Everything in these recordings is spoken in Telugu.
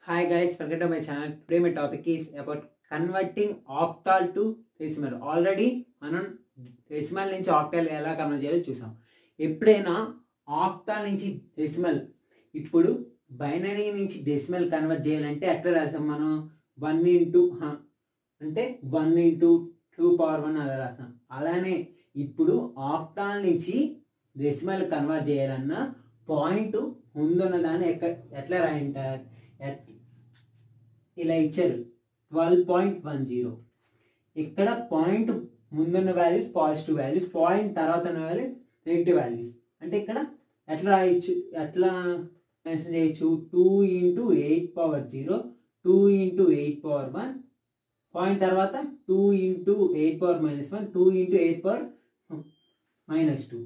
Hi guys, welcome to my channel. Today my topic is about converting octal to decimal. Already మనం డెసిమల్ నుంచి ఆక్టాల్ ఎలా కన్వర్ట్ చేయాలో చూసాం ఎప్పుడైనా ఆక్టాల్ నుంచి డెసిమల్ ఇప్పుడు బైనరీ నుంచి డెసిమల్ కన్వర్ట్ చేయాలంటే ఎట్లా రాస్తాం మనం వన్ ఇంటూ అంటే one into two power one అలా రాస్తాం అలానే ఇప్పుడు ఆక్టాల్ నుంచి డెసిమల్ కన్వర్ట్ చేయాలన్నా పాయింట్ ముందున్న దాన్ని ఎక్క ఎట్లా రాయంటారు ఎట్- ఇలా ఇచ్చారు ట్వెల్వ్ పాయింట్ వన్ జీరో ఇక్కడ పాయింట్ ముందున్న వాల్యూస్ పాజిటివ్ వాల్యూస్ పాయింట్ తర్వాత ఉన్న వాల్యూ నెగిటివ్ వాల్యూస్ అంటే ఇక్కడ ఎట్లా రాయొచ్చు ఎట్లా మెన్షన్ చేయొచ్చు two into eight power zero two into eight power one point తర్వాత two into eight power minus one two into eight power minus two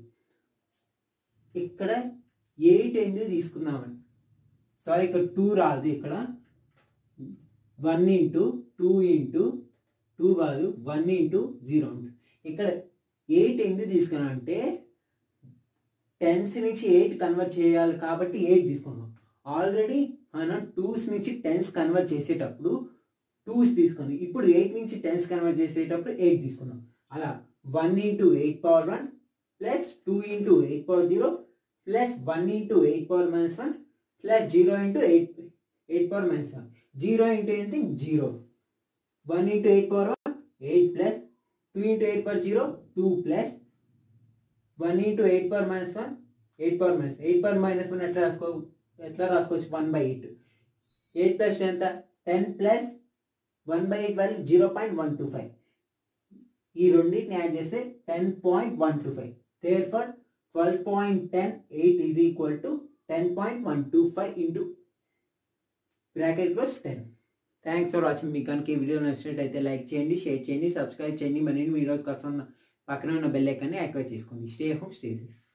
ఇక్కడ ఎయిట్ ఎందుకు తీసుకుందామండి సారీ ఇక్కడ టూ రాదు ఇక్కడ one into two into two కాదు వన్ ఇంటూ జీరో ఉంటుంది ఇక్కడ ఎయిట్ ఎందుకు తీసుకున్నాం అంటే టెన్స్ నుంచి ఎయిట్ కన్వర్ట్ చేయాలి కాబట్టి ఎయిట్ తీసుకున్నాం ఆల్రెడీ మనం టూస్ నుంచి టెన్స్ కన్వర్ట్ చేసేటప్పుడు టూస్ తీసుకున్నాం ఇప్పుడు ఎయిట్ నుంచి టెన్స్ కన్వర్ట్ చేసేటప్పుడు ఎయిట్ తీసుకున్నాం అలా one into eight power one plus two into eight power zero plus one into eight power minus one plus zero into eight eight power minus one zero into ఏంటి zero one into eight power one eight plus two into eight power zero two plus one into eight power minus one eight power minus eight power minus one ఎట్లా రాసుకో ఎట్లా రాసుకోవచ్చు one by eight eight plus ఎంత ten plus one by eight value zero point one two five ఈ రెండింటిని యాడ్ చేస్తే ten point one two five therefore twelve point ten eight is equal to ten point one two five into bracket close ten thanks for watching మీకు కనుక ఈ వీడియో నచ్చినట్టయితే లైక్ చేయండి షేర్ చేయండి సబ్స్క్రైబ్ చేయండి మరిన్ని వీడియోస్ కోసం పక్కన ఉన్న బెల్ ఐకాన్ని యాక్టివేట్ చేసుకోండి స్టే హోమ్ స్టే సేఫ్